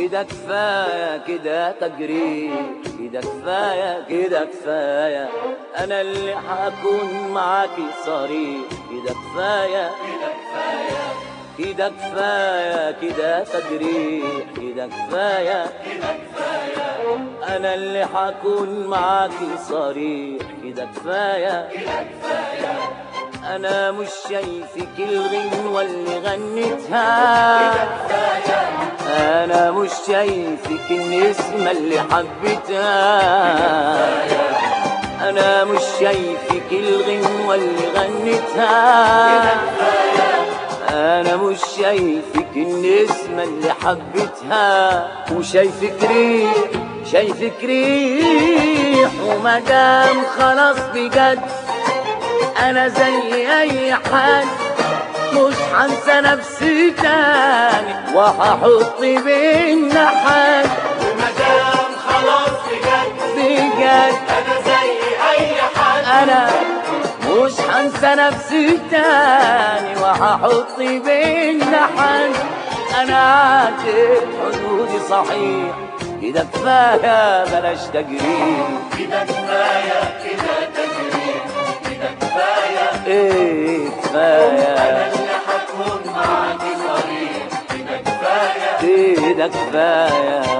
كده كفاية كده تجريح كده كفاية كده كفاية أنا اللي هكون معاكي صريح كده كفاية كده كفاية كده تجريح كده كفاية أنا اللي هكون معاكي صريح كده كفاية أنا مش شايفك الغنوة اللي غنيتها أنا مش شايفك النسمة اللي حبيتها أنا مش شايفك الغنوة اللي غنيتها أنا مش شايفك النسمة اللي حبيتها وشايفك ريح شايفك ريح ومدام خلاص بجد أنا زي أي حد مش هنسى نفسي تاني وهحط بينا حد ومدام خلاص بجد بجد انا زي اي حد انا مش هنسى نفسي تاني وهحط بينا حد انا عديت حدودي صحيح كده كفايه بلاش تجريح كده كفايه كده تجريح كده كفايه ايه كفايه انا اللي هكون معاك صريح كده كفايه كده كفايه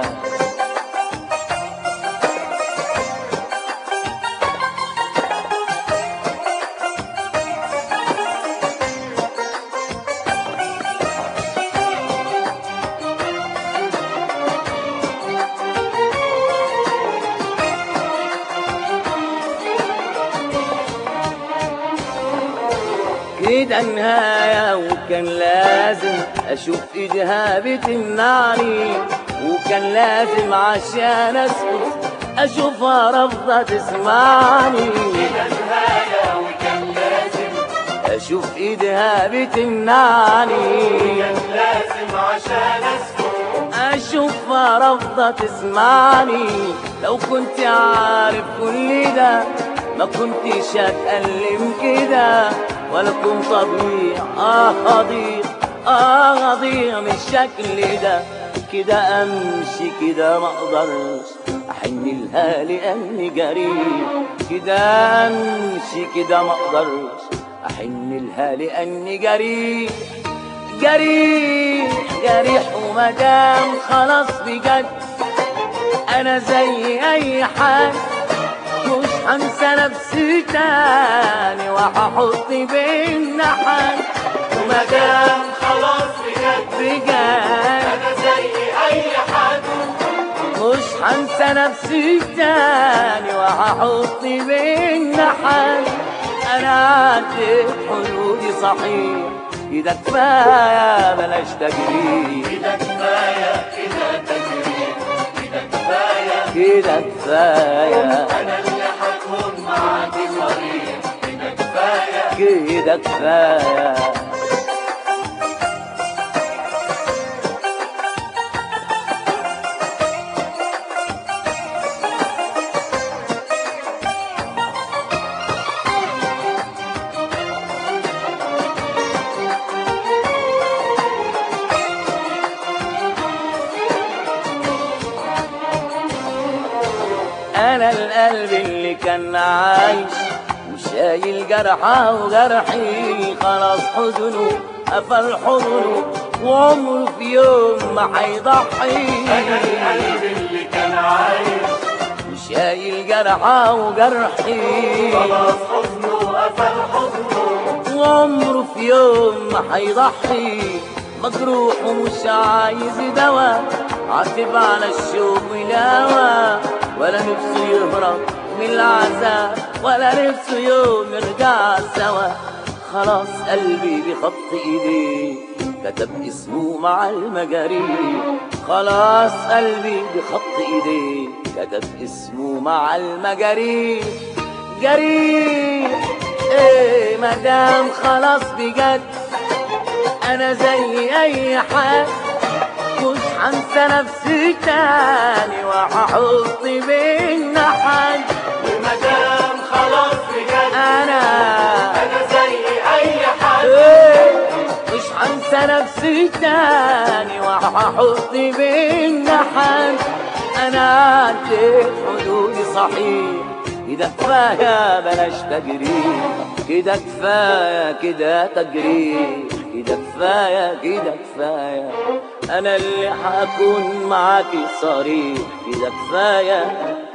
كده نهاية وكان لازم أشوف إيدها بتمنعني وكان لازم عشان أسكت أشوفها رافضة تسمعني كده نهايه وكان لازم أشوف إيدها بتمنعني كان لازم عشان اسكت أشوفها رافضة تسمعني لو كنت عارف كل ده ما كنتش هتألم كده ولا كنت أضيع آه أضيع آه أضيع من الشكل ده كده أمشي كده ما أقدرش أحن لها لأني جريء كده أمشي كده ما أقدرش أحن لها لأني جريء جريح جريح ومدام خلاص بجد انا زي اي حد مش هنسى نفسي تاني وهحط بينا حد ومدام خلاص بجد بجد انا زي اي حد مش هنسى نفسي تاني وهحط بينا حد انا عديت حدودي صحيح كده كفايه بلاش تجريح كده كفايه كده تجريح كده كفايه كده كفايه انا اللي هكون معاك صريح كده كفايه كده كفايه انا القلب اللي كان عايش وشايل جرحه وجرحي خلاص حزنه قفل حضنه وعمره في يوم ما هيضحي انا القلب اللي كان عايش وشايل جرحه وجرحي خلاص حزنه قفل حزنه وعمره في يوم ما هيضحي مجروح ومش عايز دوا عاتب على الشوق والهوى ولا نفسه يهرب من العذاب ولا نفسه يوم يرجع سوا خلاص قلبي بخط ايديه كتب اسمه مع المجاريح خلاص قلبي بخط ايديه كتب اسمه مع المجاريح جريح ايه مدام خلاص بجد انا زي اي حد مش هنسى نفسي تاني وهحط بينا حد ومدام خلاص بجد انا انا زي اي حد إيه مش هنسى انسى نفسي تاني وححط بينا حد انا عديت حدودي صحيح كده كفاية بلاش تجريح كده كفاية كده تجريح كده كفاية كده كفاية أنا اللي هكون معاكي صريح كده كفاية